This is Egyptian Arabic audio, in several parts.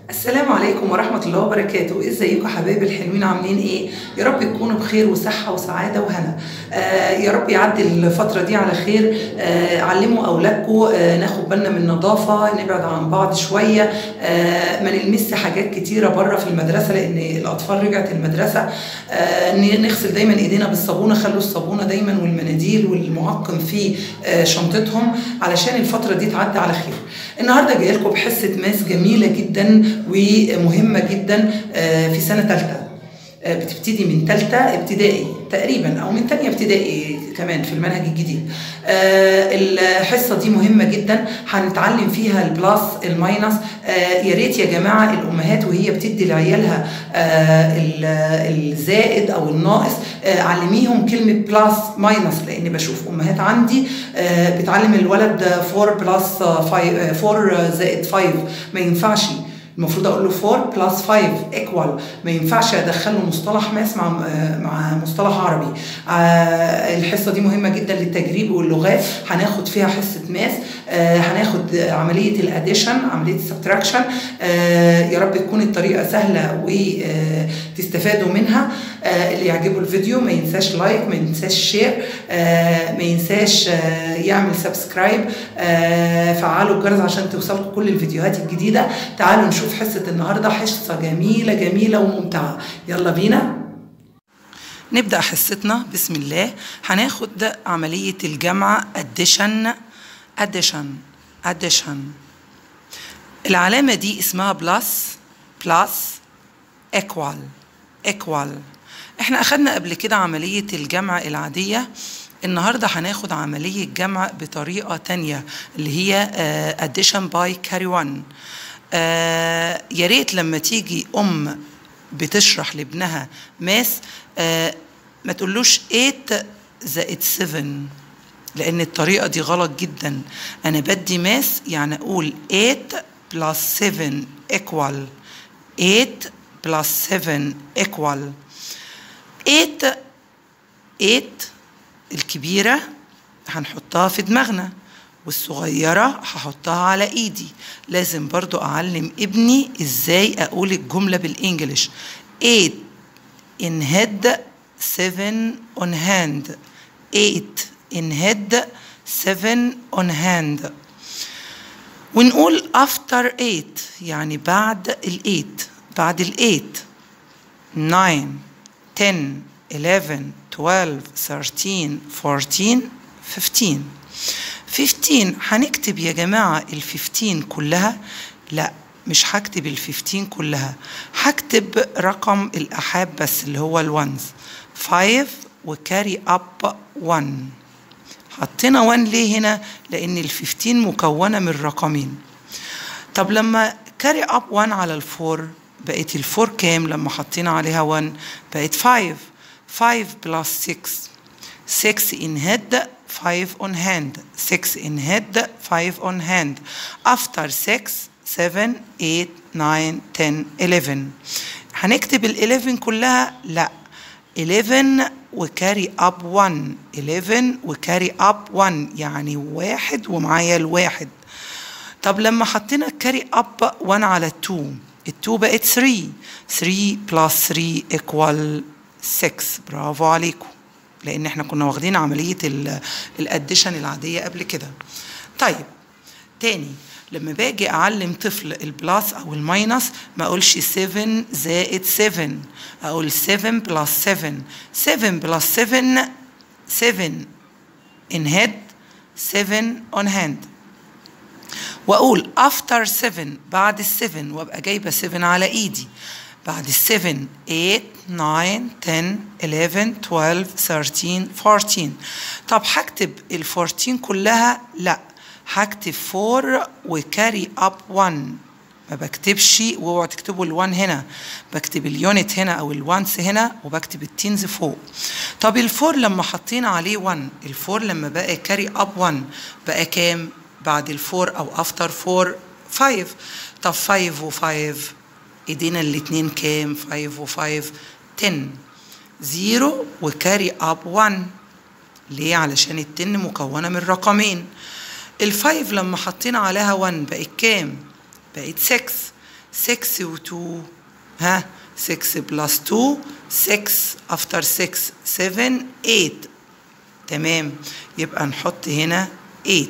السلام عليكم ورحمة الله وبركاته ازيكم حبايبي الحلوين عاملين ايه يا رب تكونوا بخير وصحة وسعادة وهنا آه يا رب يعدي الفترة دي على خير آه علموا أولادكم آه ناخد بالنا من النظافة نبعد عن بعض شوية آه ما نلمس حاجات كتيرة بره في المدرسة لأن الأطفال رجعت المدرسة آه نغسل دايما ايدينا بالصابونة خلوا الصابونة دايما والمناديل والمعقم في آه شنطتهم علشان الفترة دي تعدي على خير النهارده جاي لكم بحصة ماس جميلة جدا ومهمة جدا في سنة ثالثة بتبتدي من ثالثة ابتدائي تقريبا او من ثانيه ابتدائي كمان في المنهج الجديد الحصه دي مهمه جدا هنتعلم فيها البلس الماينس يا ريت يا جماعه الامهات وهي بتدي لعيالها الزائد او الناقص علميهم كلمه بلس ماينس لان بشوف امهات عندي بتعلم الولد 4 بلس 5 4 زائد 5 ما ينفعش المفروض اقول له 4 بلس 5 ايكوال ما ينفعش ادخله مصطلح ماس مع مع مصطلح عربي آه الحصه دي مهمه جدا للتجريب واللغات هناخد فيها حصه ماس آه هناخد عمليه الاديشن عمليه السبتراكشن آه يا رب تكون الطريقه سهله وتستفادوا منها آه اللي يعجبه الفيديو ما ينساش لايك ما ينساش شير آه ما ينساش آه يعمل سبسكرايب آه فعلوا الجرس عشان توصلكم كل الفيديوهات الجديده تعالوا نشوف حصه النهارده حصه جميله جميله وممتعه يلا بينا نبدا حصتنا بسم الله هناخد عمليه الجمع addition addition addition العلامه دي اسمها بلس بلس equal equal احنا اخدنا قبل كده عملية الجمع العادية النهاردة هناخد عملية جمع بطريقة تانية اللي هي uh, addition by carry one uh, يا ريت لما تيجي أم بتشرح لابنها ماس uh, ما تقولوش 8 زائد 7 لأن الطريقة دي غلط جدا أنا بدي ماس يعني أقول 8 plus 7 equal 8 plus 7 equal 8 8 الكبيرة هنحطها في دماغنا والصغيرة هحطها على ايدي لازم برضو اعلم ابني ازاي اقول الجملة بالانجلش 8 in head 7 on hand 8 in head 7 on hand ونقول after 8 يعني بعد ال 8 بعد ال 8 9 10 11 12 13 14 15 15 هنكتب يا جماعة ال 15 كلها لا مش هكتب ال 15 كلها هكتب رقم الأحاب بس اللي هو الونز 5 وكاري أب 1 حطينا 1 ليه هنا لأن ال 15 مكونة من رقمين طب لما كاري أب 1 على الفور بقت الفور كام لما حطينا عليها 1 بقت 5 5 بلس 6 6 in head 5 on hand 6 in head 5 on hand after 6 7 8 9 10 11 هنكتب ال 11 كلها لا 11 وكاري اب 1 11 وكاري اب 1 يعني واحد ومعايا الواحد طب لما حطينا كاري اب 1 على 2 ال2 بقت 3 3 بلس 3 equal 6 برافو عليكم لان احنا كنا واخدين عمليه الاديشن العاديه قبل كده طيب تاني لما باجي اعلم طفل البلس او الماينس ما اقولش 7 زائد 7 اقول 7 بلس 7 7 بلس 7 7 in head 7 on hand واقول after 7 بعد ال 7 وابقى جايبه 7 على ايدي بعد ال 7 8 9 10 11 12 13 14 طب هكتب ال 14 كلها لا هكتب 4 وكاري اب 1 ما بكتبش واوعوا تكتبوا ال1 هنا بكتب اليونت هنا او الوانس هنا وبكتب التينز فوق طب الفور لما حطينا عليه 1 الفور لما بقى كاري اب 1 بقى كام بعد الفور او افتر فور 5 طب 5 و5 ايدينا الاتنين كام 5 و5 10 0 وكاري اب 1 ليه علشان التن مكونة من رقمين الفايف لما حطينا عليها 1 بقت كام بقت 6 6 و 2 ها 6 بلس 2 6 افتر 6 7 8 تمام يبقى نحط هنا 8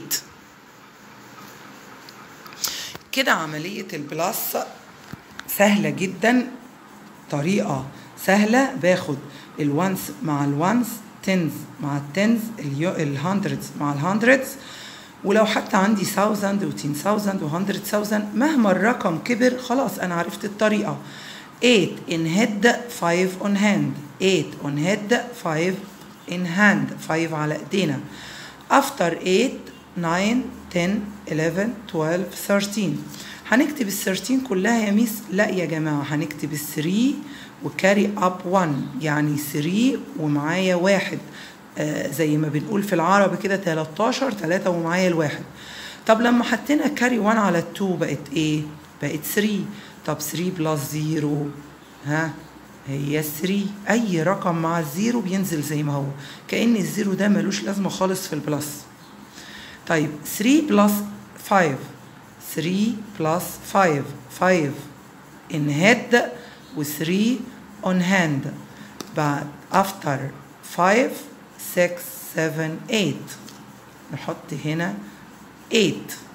كده عملية البلس سهلة جدا طريقة سهلة باخد الوانس مع الوانس تنز مع التنز الهندردز مع الهندردز ولو حتى عندي thousand و 10000 و 100000 مهما الرقم كبر خلاص انا عرفت الطريقة 8 in head 5 on hand 8 on head 5 in hand 5 على ايدينا after 8 9 10 11 12 13 هنكتب ال 13 كلها يا ميس لا يا جماعة هنكتب ال 3 وكاري اب 1 يعني 3 ومعايا واحد آه زي ما بنقول في العربي كده 13 3 ومعايا الواحد طب لما حطينا كاري 1 على 2 بقت ايه؟ بقت 3 طب 3 بلس 0 ها هي 3 اي رقم مع الزيرو بينزل زي ما هو كأن الزيرو ده ملوش لازمة خالص في البلس طيب 3 بلس 5 3 بلس 5 5 in head و 3 on hand بعد after 5 6 7 8 نحط هنا 8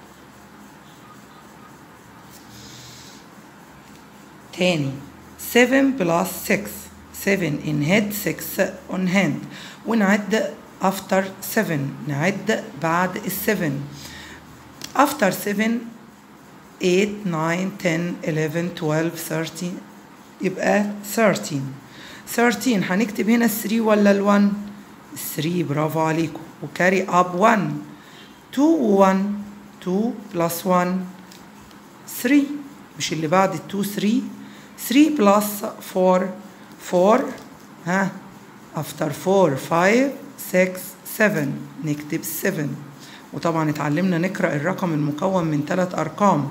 تاني 7 بلس 6 7 in head 6 on hand ونعد after 7 نعد بعد ال 7 after 7 8 9 10 11 12 13 يبقى 13 13 هنكتب هنا ال 3 ولا ال 1 3 برافو عليكم وكاري اب 1 2 و 1 2 بلس 1 3 مش اللي بعد ال 2 3 3 بلس 4 4 ها after 4 5 6 7 نكتب 7 وطبعا اتعلمنا نقرا الرقم المكون من ثلاث ارقام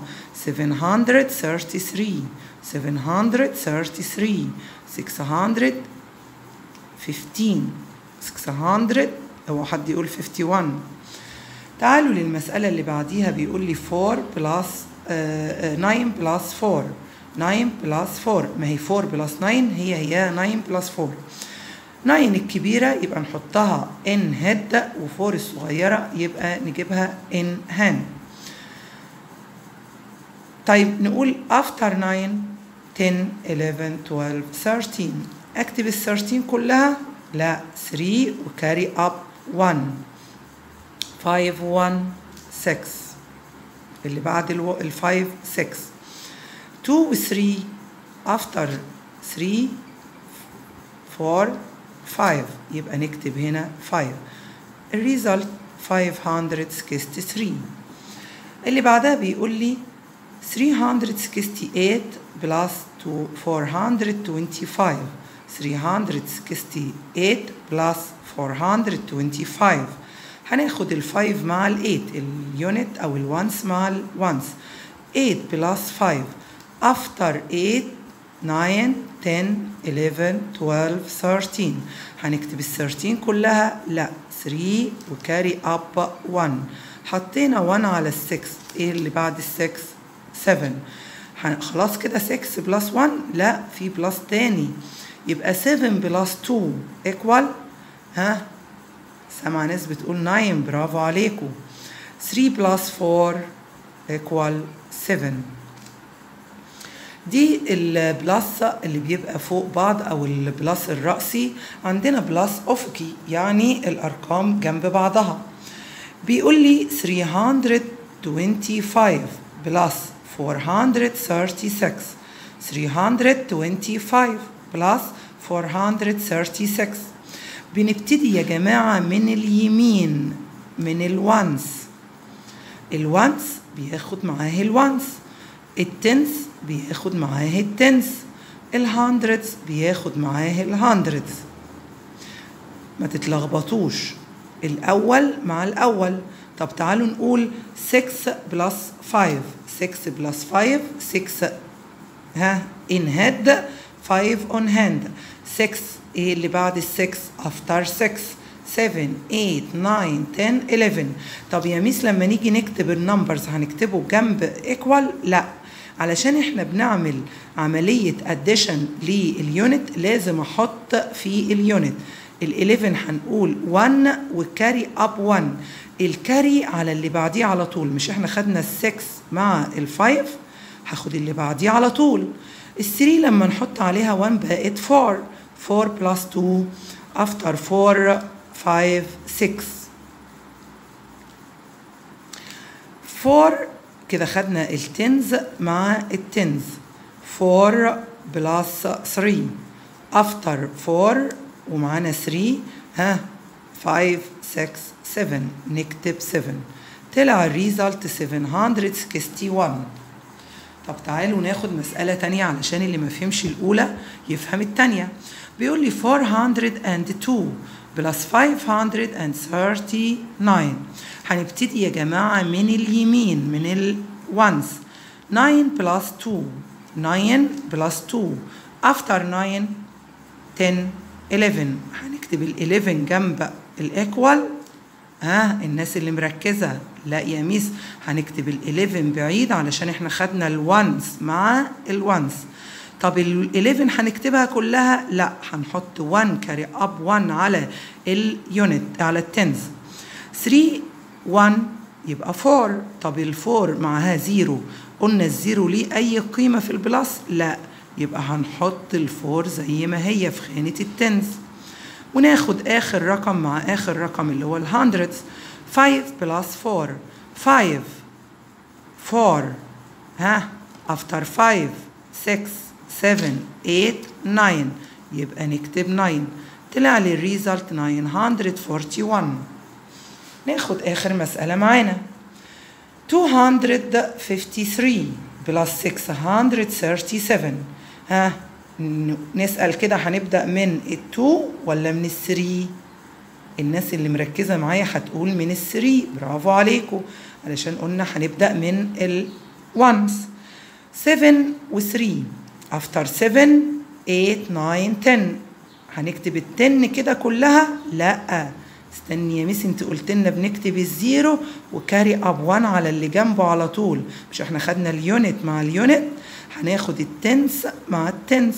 733 733 615 600 هو حد يقول 51 تعالوا للمسألة اللي بعديها بيقول لي 4 بلس 9 بلس 4 9 بلس 4 ما هي 4 بلس 9 هي هي 9 بلس 4 9 الكبيرة يبقى نحطها in head و4 الصغيرة يبقى نجيبها in hand طيب نقول after 9 10 11 12 13 اكتب ال 13 كلها لا 3 وكاري اب 1 5 1 6 اللي بعد ال 5 6 2 و 3 after 3 4 5 يبقى نكتب هنا 5 الريزلت 563 اللي بعدها بيقول لي 368 بلس 425 368 بلس 425 هناخد ال 5 مع ال 8 اليونت او الوانس مع الوانس 8 بلس 5 after 8 9 10 11 12 13 هنكتب ال 13 كلها لا 3 وكاري اب 1 حطينا 1 على ال 6 ايه اللي بعد ال 6 7 خلاص كده 6 بلس 1 لا في بلس تاني يبقى 7 بلس 2 ايكوال ها سمع ناس بتقول 9 برافو عليكم 3 بلس 4 ايكوال 7 دي البلس اللي بيبقى فوق بعض او البلس الرأسي عندنا بلس افقي يعني الارقام جنب بعضها بيقول لي 325 بلس 436 325 بلس 436 بنبتدي يا جماعة من اليمين من الوانس الوانس بياخد معاه الوانس التنس بياخد معاه التنس الهندردز بياخد معاه الهندردز ما تتلخبطوش الأول مع الأول طب تعالوا نقول 6 بلس 5 6 بلس 5 6 ها in head 5 on hand 6 ايه اللي بعد ال 6 after 6 7 8 9 10 11 طب يا ميس لما نيجي نكتب النمبرز هنكتبه جنب ايكوال لا علشان احنا بنعمل عملية اديشن لليونت لازم احط في اليونت ال 11 هنقول 1 والكاري اب 1 الكاري على اللي بعديه على طول مش احنا خدنا ال 6 مع ال 5 هاخد اللي بعديه على طول ال 3 لما نحط عليها 1 بقت 4 4 بلس 2 after 4 5 6 4 كده خدنا التنز مع التنز 4 بلس 3 after 4 ومعانا 3 ها 5 6 7 نكتب 7 طلع الريزلت 761 طب تعالوا ناخد مسألة تانية علشان اللي ما فهمش الأولى يفهم التانية بيقول لي 402 بلس 539 هنبتدي يا جماعة من اليمين من الونس 9 بلس 2 9 بلس 2 after 9 10 11 هنكتب ال 11 جنب الايكوال ها الناس اللي مركزة لا يا ميس هنكتب ال 11 بعيد علشان احنا خدنا الونس مع الونس طب ال 11 هنكتبها كلها لا هنحط 1 كاري اب 1 على اليونت على التنز 3 1 يبقى 4 طب ال 4 معاها زيرو قلنا الزيرو ليه اي قيمه في البلس لا يبقى هنحط الفور زي ما هي في خانه التنز وناخد اخر رقم مع اخر رقم اللي هو الهندردز 5 بلس 4 5 4 ها after 5 6 7 8 9 يبقى نكتب 9 طلع لي الريزلت 941 ناخد اخر مسألة معانا 253 بلس 637 ها نسأل كده هنبدأ من التو ولا من الثري الناس اللي مركزة معايا هتقول من الثري برافو عليكم علشان قلنا هنبدأ من الونس 7 و 3 after 7 8 9 10 هنكتب ال 10 كده كلها لا استني يا ميس انت قلت لنا بنكتب الزيرو وكاري اب 1 على اللي جنبه على طول مش احنا خدنا اليونت مع اليونت هناخد التنس مع التنس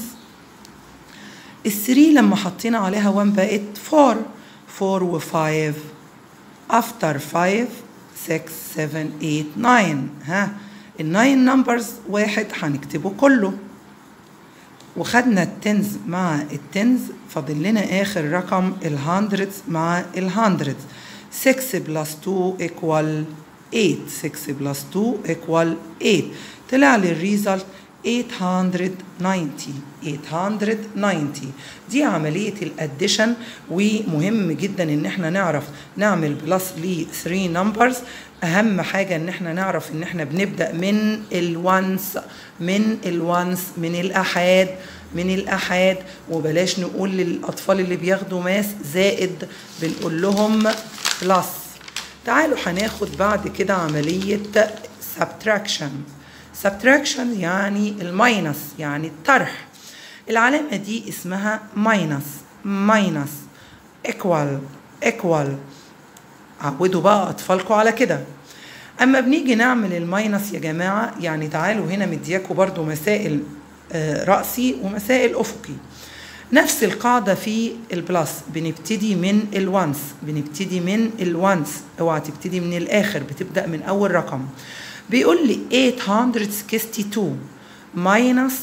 الثري لما حطينا عليها 1 بقت 4 4 و 5 after 5 6 7 8 9 ها الناين نمبرز واحد هنكتبه كله وخدنا التنز مع التنز فاضل لنا اخر رقم الهندردز مع الهندردز 6 بلس 2 equal 8 6 بلس 2 equal 8 طلع لي الريزلت 890 890 دي عملية الاديشن ومهم جدا ان احنا نعرف نعمل بلس ل 3 نمبرز اهم حاجة ان احنا نعرف ان احنا بنبدأ من الوانس من الوانس من الاحاد من الأحاد وبلاش نقول للأطفال اللي بياخدوا ماس زائد بنقول لهم بلس تعالوا هناخد بعد كده عملية subtraction subtraction يعني الماينس يعني الطرح العلامة دي اسمها ماينس ماينس equal equal عودوا بقى أطفالكم على كده أما بنيجي نعمل الماينس يا جماعة يعني تعالوا هنا مدياكوا برضو مسائل رأسي ومسائل أفقي نفس القاعدة في البلس بنبتدي من الوانس بنبتدي من الوانس اوعى تبتدي من الآخر بتبدأ من أول رقم بيقول لي 862 minus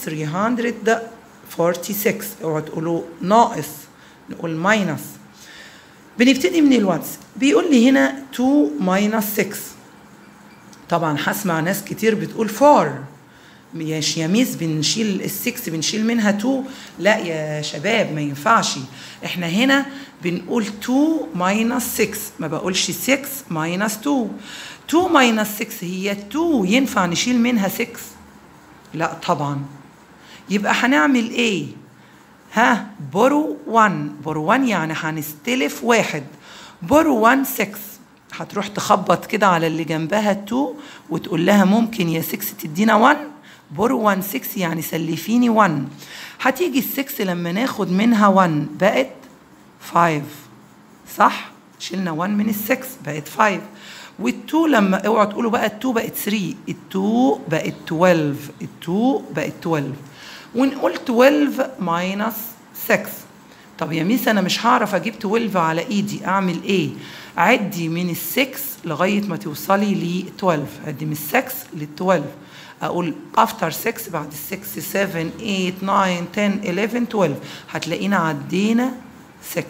346 اوعى تقولوا ناقص نقول ماينس بنبتدي من الوانس بيقول لي هنا 2 minus 6 طبعا هسمع ناس كتير بتقول 4 يا يميس بنشيل السكس بنشيل منها 2 لا يا شباب ما ينفعش احنا هنا بنقول 2 ماينس 6 ما بقولش 6 ماينس 2 2 ماينس 6 هي 2 ينفع نشيل منها 6 لا طبعا يبقى هنعمل ايه ها بورو 1 بورو 1 يعني هنستلف واحد بورو 1 6 هتروح تخبط كده على اللي جنبها 2 وتقول لها ممكن يا 6 تدينا 1 بورو 1 6 يعني سلفيني 1 هتيجي ال 6 لما ناخد منها 1 بقت 5 صح شلنا 1 من ال 6 بقت 5 وال2 لما اوعوا تقولوا بقى ال2 بقت 3 ال2 بقت 12 ال2 بقت 12 ونقول 12 ماينس 6 طب يا ميس انا مش هعرف اجيب 12 على ايدي اعمل ايه عدي من ال 6 لغايه ما توصلي ل 12 عدي من ال 6 لل 12 اقول after 6 بعد 6 7 8 9 10 11 12 هتلاقينا عدينا 6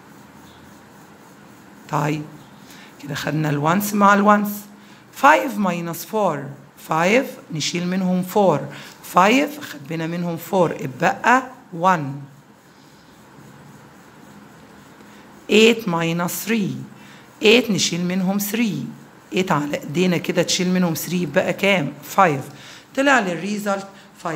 طيب كده خدنا الوانس مع الوانس 5 minus 4 5 نشيل منهم 4 5 خدنا منهم 4 اتبقى 1 8 minus 3 8 نشيل منهم 3 8 على ايدينا كده تشيل منهم 3 يبقى كام 5 طلع لي الريزلت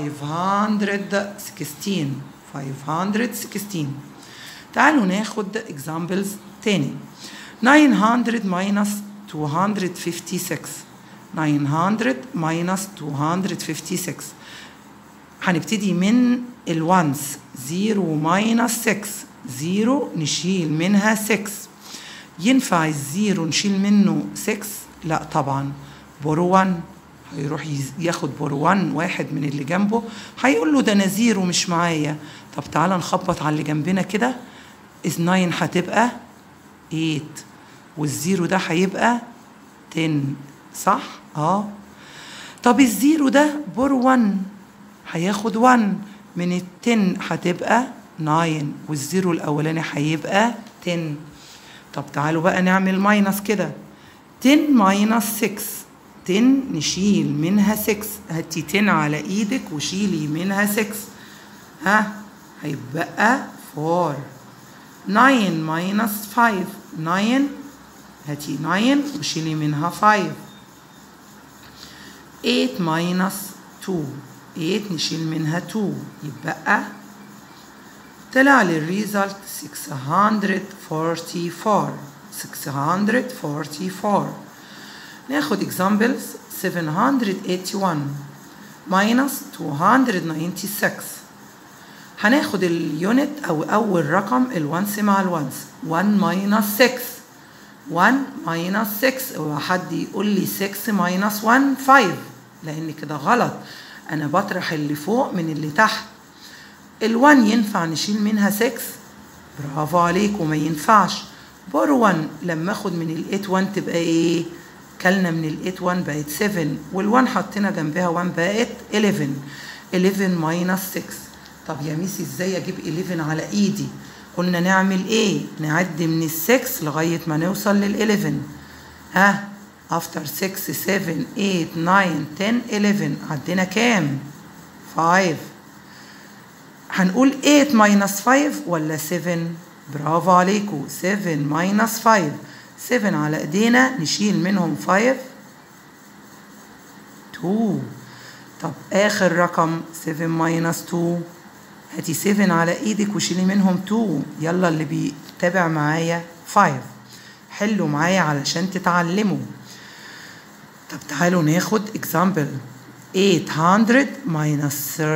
516 516 تعالوا ناخد examples تاني 900 minus 256 900 minus 256 هنبتدي من الوانس 0 minus 6 0 نشيل منها 6 ينفع الزيرو نشيل منه 6 لا طبعا بورو 1 هيروح ياخد بورو 1 واحد من اللي جنبه هيقول له ده انا زيرو مش معايا طب تعالى نخبط على اللي جنبنا كده is 9 هتبقى 8 والزيرو ده هيبقى 10 صح؟ اه طب الزيرو ده بور 1 هياخد 1 من ال 10 هتبقى 9 والزيرو الاولاني هيبقى 10 طب تعالوا بقى نعمل ماينس كده 10 ماينس 6 10 نشيل منها 6 هاتي 10 على ايدك وشيلي منها 6 ها هيبقى 4 9 ماينس 5 9 هاتي 9 وشيلي منها 5 8 ماينس 2 8 نشيل منها 2 يبقى طلع لي الريزلت 644 644 ناخد examples 781 minus 296 هناخد اليونت او اول رقم الوانس مع الوانس 1 minus 6 1 minus 6 هو حد يقول لي 6 minus 1 5 لان كده غلط انا بطرح اللي فوق من اللي تحت ال1 ينفع نشيل منها 6 برافو عليك وما ينفعش بور 1 لما اخد من ال 8 1 تبقى ايه كلنا من ال 8 1 بقت 7 وال1 حطينا جنبها 1 بقت 11 11 ماينس 6 طب يا ميسي ازاي اجيب 11 على ايدي قلنا نعمل ايه نعد من ال 6 لغايه ما نوصل لل 11 ها after 6 7 8 9 10 11 عدينا كام 5 هنقول 8 minus 5 ولا 7 برافو عليكم 7 minus 5 7 على ايدينا نشيل منهم 5 2 طب اخر رقم 7 minus 2 هاتي 7 على ايدك وشيلي منهم 2 يلا اللي بيتابع معايا 5 حلوا معايا علشان تتعلموا طب تعالوا ناخد example 800 minus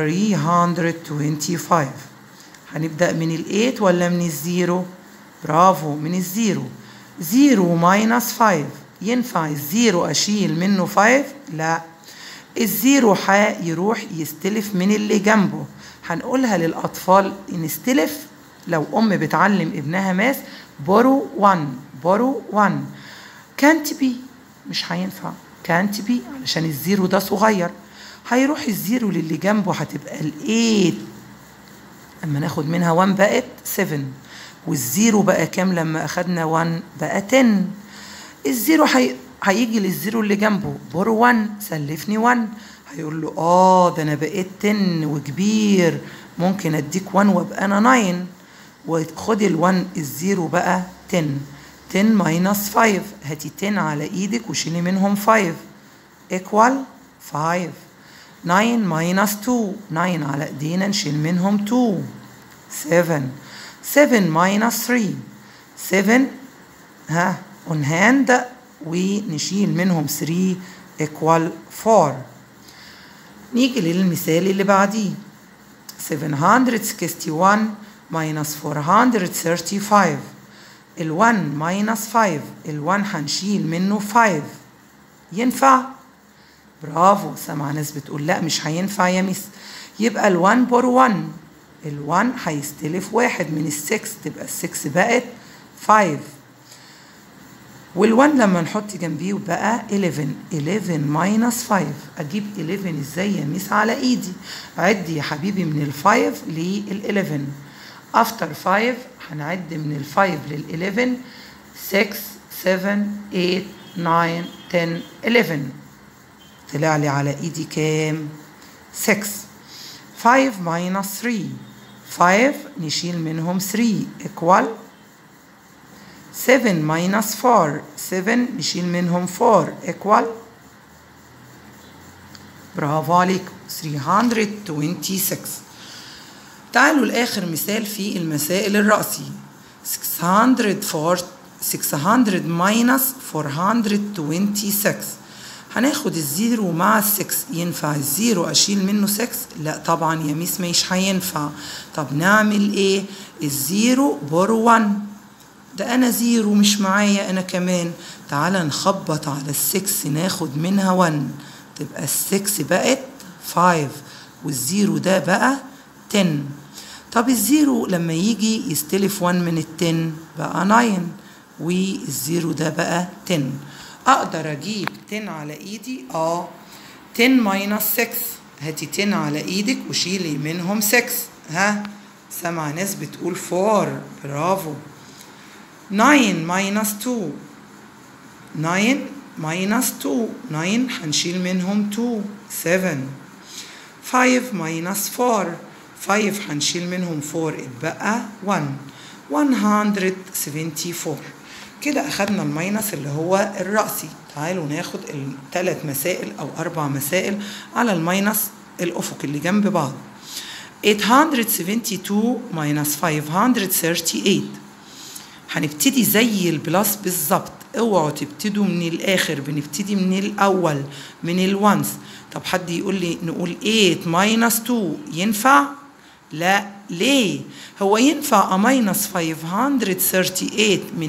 325 هنبدأ من ال 8 ولا من الزيرو؟ برافو من الزيرو زيرو ماينس 5 ينفع الزيرو أشيل منه 5؟ لا الزيرو هيروح يستلف من اللي جنبه هنقولها للأطفال نستلف لو أم بتعلم ابنها ماس بورو 1 بورو 1 كانت بي مش هينفع كانت بي علشان الزيرو ده صغير هيروح الزيرو للي جنبه هتبقى ال 8 اما ناخد منها 1 بقت 7 والزيرو بقى كام لما اخدنا 1 بقى 10 الزيرو هي... هيجي للزيرو اللي جنبه بور 1 سلفني 1 هيقول له اه ده انا بقيت 10 وكبير ممكن اديك 1 وابقى انا 9 وخد ال 1 الزيرو بقى 10 10 ماينس 5 هاتي 10 على ايدك وشيلي منهم 5 ايكوال 5 9 minus 2 9 على ايدينا نشيل منهم 2 7 7 minus 3 7 ها on hand ونشيل منهم 3 equal 4 نيجي للمثال اللي بعديه 761 minus 435 ال1 ماينس 5 ال1 هنشيل منه 5 ينفع برافو سامع ناس بتقول لا مش هينفع يا ميس يبقى ال1 بور 1 ال1 هيستلف واحد من ال6 تبقى ال6 بقت 5 وال1 لما نحط جنبيه بقى 11 11 ماينس 5 اجيب 11 ازاي يا ميس على ايدي عدي يا حبيبي من ال5 لل11 افتر 5 هنعد من ال5 لل11 6 7 8 9 10 11 طلع لي على ايدي كام 6 5 minus 3 5 نشيل منهم 3 equal 7 minus 4 7 نشيل منهم 4 equal برافو عليك 326 تعالوا لآخر مثال في المسائل الرأسي 604 600 minus 426 هناخد الزيرو مع السكس ينفع الزيرو اشيل منه سكس لا طبعا يا ميس مش هينفع طب نعمل ايه الزيرو بور 1 ده انا زيرو مش معايا انا كمان تعال نخبط على السكس ناخد منها 1 تبقى السكس بقت 5 والزيرو ده بقى 10 طب الزيرو لما يجي يستلف 1 من ال 10 بقى 9 والزيرو ده بقى 10 اقدر اجيب 10 على ايدي اه 10 ماينس 6 هاتي 10 على ايدك وشيلي منهم 6 ها سمع ناس بتقول 4 برافو 9 ماينس 2 9 ماينس 2 9 هنشيل منهم 2 7 5 ماينس 4 5 هنشيل منهم 4 اتبقى 1 174 كده أخدنا الماينس اللي هو الرأسي تعالوا ناخد الثلاث مسائل أو أربع مسائل على الماينس الأفق اللي جنب بعض 872 ماينس 538 هنبتدي زي البلس بالظبط اوعوا تبتدوا من الاخر بنبتدي من الاول من الوانس طب حد يقول لي نقول 8 ماينس 2 ينفع لا ليه هو ينفع اماينس 538 من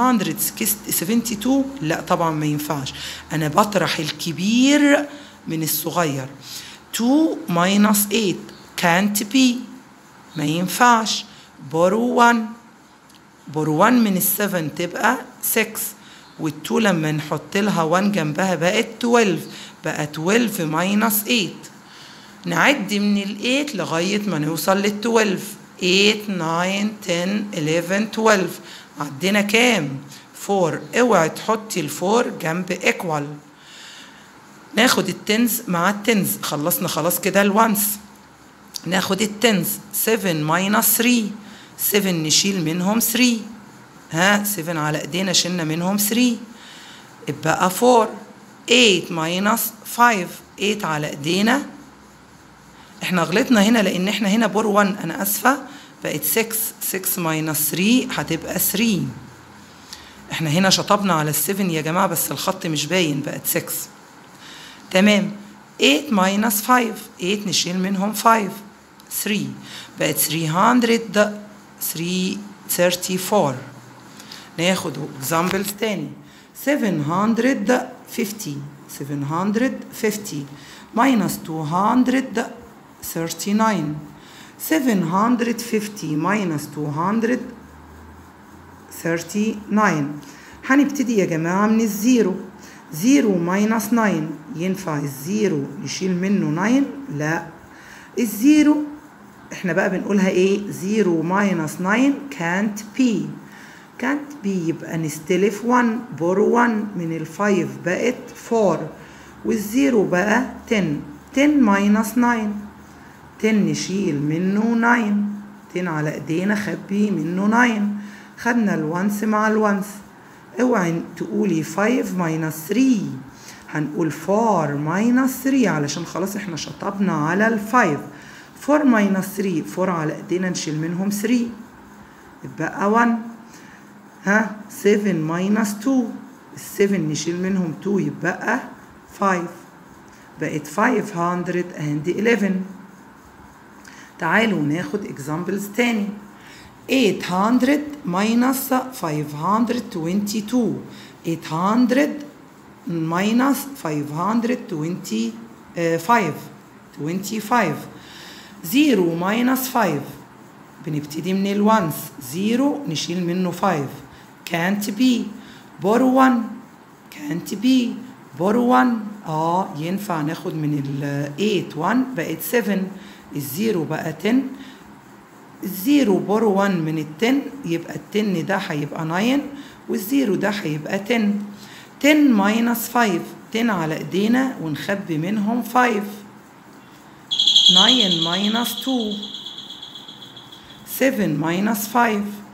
872 لا طبعا ما ينفعش انا بطرح الكبير من الصغير 2 ماينس 8 can't be ما ينفعش borrow 1 borrow 1 من ال 7 تبقى 6 وال2 لما نحط لها 1 جنبها بقت 12 بقى 12 ماينس 8 نعد من ال 8 لغاية ما نوصل لل 12 8 9 10 11 12 عدينا كام 4 اوعي تحطي ال 4 جنب ايكوال ناخد التنز مع التنز خلصنا خلاص كده الوانس ناخد التنز 7 ماينس 3 7 نشيل منهم 3 ها 7 على ايدينا شلنا منهم 3 اتبقى 4 8 ماينس 5 8 على ايدينا احنا غلطنا هنا لان احنا هنا بور 1 انا اسفه بقت 6 6 ماينس 3 هتبقى 3 احنا هنا شطبنا على ال 7 يا جماعه بس الخط مش باين بقت 6 تمام 8 ماينس 5 8 نشيل منهم 5 3 بقت 300 334 ناخد اكزامبلز تاني 750 750 minus 239 750 minus 239 هنبتدي يا جماعة من الزيرو زيرو ماينس 9 ينفع الزيرو نشيل منه 9 لا الزيرو احنا بقى بنقولها ايه زيرو ماينس 9 كانت بي كانت بي يبقى نستلف 1 بورو 1 من الفايف بقت 4 والزيرو بقى 10 10 ماينس 9 10 نشيل منه 9 10 على ايدينا خبي منه 9 خدنا الوانس مع الوانس اوعي تقولي 5 ماينس 3 هنقول 4 ماينس 3 علشان خلاص احنا شطبنا على ال 5 4 ماينس 3 4 على ايدينا نشيل منهم 3 يبقى 1 ها 7 ماينس 2 ال 7 نشيل منهم 2 يبقى 5 بقت 511 تعالوا ناخد examples تاني 800 minus 522 800 minus 525 25 0 minus 5 بنبتدي من الوانس 0 نشيل منه 5 can't be borrow 1 can't be borrow 1 اه ينفع ناخد من ال 8 1 بقت 7 الزيرو بقى 10 الزيرو بورو 1 من ال 10 يبقى ال 10 ده هيبقى 9 والزيرو ده هيبقى 10 10 ماينس 5 10 على ايدينا ونخبي منهم 5 9 ماينس 2 7 ماينس 5